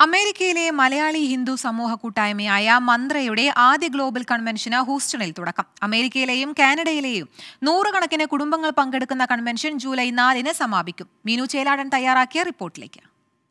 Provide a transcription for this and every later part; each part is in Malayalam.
അമേരിക്കയിലെ മലയാളി ഹിന്ദു സമൂഹ കൂട്ടായ്മയായ മന്ത്രയുടെ ആദ്യ ഗ്ലോബൽ കൺവെൻഷന് ഹൂസ്റ്റണിൽ തുടക്കം അമേരിക്കയിലെയും കാനഡയിലെയും നൂറുകണക്കിന് കുടുംബങ്ങൾ പങ്കെടുക്കുന്ന കൺവെൻഷൻ ജൂലൈ നാലിന് സമാപിക്കും മീനു ചേലാടൻ തയ്യാറാക്കിയ റിപ്പോർട്ടിലേക്ക്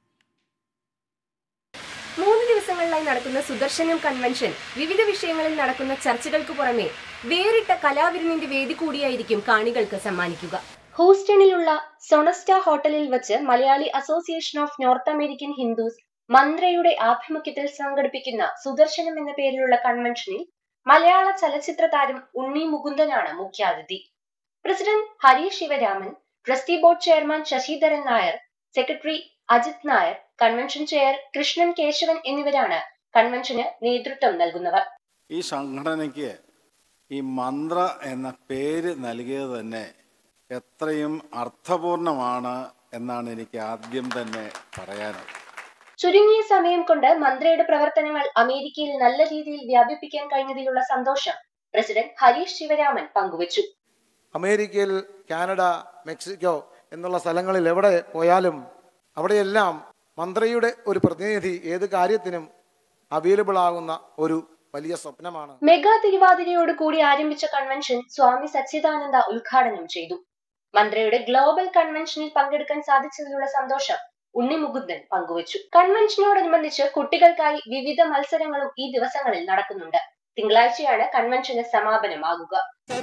മൂന്ന് ദിവസങ്ങളിലായി നടക്കുന്ന സുദർശനം കൺവെൻഷൻ വിവിധ വിഷയങ്ങളിൽ നടക്കുന്ന ചർച്ചകൾക്ക് പുറമെ വേറിട്ട കലാവിരുന്നിന്റെ വേദി കൂടിയായിരിക്കും കാണികൾക്ക് സമ്മാനിക്കുക ഹൂസ്റ്റണിലുള്ള സൊണസ്റ്റ ഹോട്ടലിൽ വെച്ച് Malayali association of North American Hindus മന്ത്രയുടെ ആഭിമുഖ്യത്തിൽ സംഘടിപ്പിക്കുന്ന സുദർശനം എന്ന പേരിലുള്ള കൺവെൻഷനിൽ മലയാള ചലച്ചിത്ര താരം ഉണ്ണി മുകുന്ദനാണ് മുഖ്യാതിഥി president Hari Sivaraman trustee board chairman Sasidharan Nair secretary Ajith Nair convention chair Krishnan Kesavan എന്നിവരാണ് കൺവെൻഷന് നേതൃത്വം നൽകുന്നവർ ഈ സംഘടനയ്ക്ക് ഈ മന്ത്ര എന്ന പേര് നൽകിയത് തന്നെ എത്രയും അർത്ഥപൂർണമാണ് എന്നാണ് എനിക്ക് ആദ്യം തന്നെ പറയാനുള്ളത് ചുരുങ്ങിയ സമയം കൊണ്ട് മന്ത്രയുടെ പ്രവർത്തനങ്ങൾ അമേരിക്കയിൽ നല്ല രീതിയിൽ വ്യാപിപ്പിക്കാൻ കഴിഞ്ഞതിലുള്ള സന്തോഷം പ്രസിഡന്റ് ഹരീഷ് ശിവരാമൻ പങ്കുവച്ചു അമേരിക്കയിൽ കാനഡ മെക്സിക്കോ എന്നുള്ള സ്ഥലങ്ങളിൽ എവിടെ പോയാലും അവിടെയെല്ലാം മന്ത്രിയുടെ ഒരു പ്രതിനിധി ഏത് കാര്യത്തിനും അവൈലബിൾ ആകുന്ന ഒരു വലിയ സ്വപ്നമാണ് മെഗാ തിരുവാതിരയോട് കൂടി ആരംഭിച്ച കൺവെൻഷൻ സ്വാമി സച്ചിദാനന്ദ ഉദ്ഘാടനം ചെയ്തു മന്ത്രയുടെ ഗ്ലോബൽ കൺവെൻഷനിൽ പങ്കെടുക്കാൻ സാധിച്ചതിലുള്ള സന്തോഷം ഉണ്ണി മുകുന്ദൻ പങ്കുവച്ചു കൺവെൻഷനോടനുബന്ധിച്ച് കുട്ടികൾക്കായി വിവിധ മത്സരങ്ങളും ഈ ദിവസങ്ങളിൽ നടക്കുന്നുണ്ട് തിങ്കളാഴ്ചയാണ് കൺവെൻഷന് സമാപനമാകുക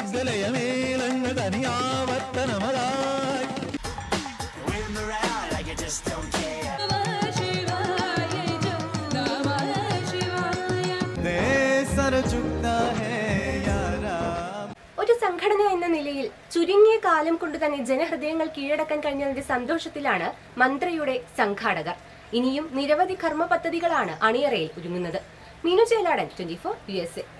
ഒരു സംഘടന എന്ന നിലയിൽ ചുരുങ്ങിയ കാലം കൊണ്ട് തന്നെ ജനഹൃദയങ്ങൾ കീഴടക്കാൻ കഴിഞ്ഞതിന്റെ സന്തോഷത്തിലാണ് മന്ത്രയുടെ സംഘാടകർ ഇനിയും നിരവധി കർമ്മ പദ്ധതികളാണ് അണിയറയിൽ ഒരുങ്ങുന്നത് Meenu Chelaadan twenty four U S A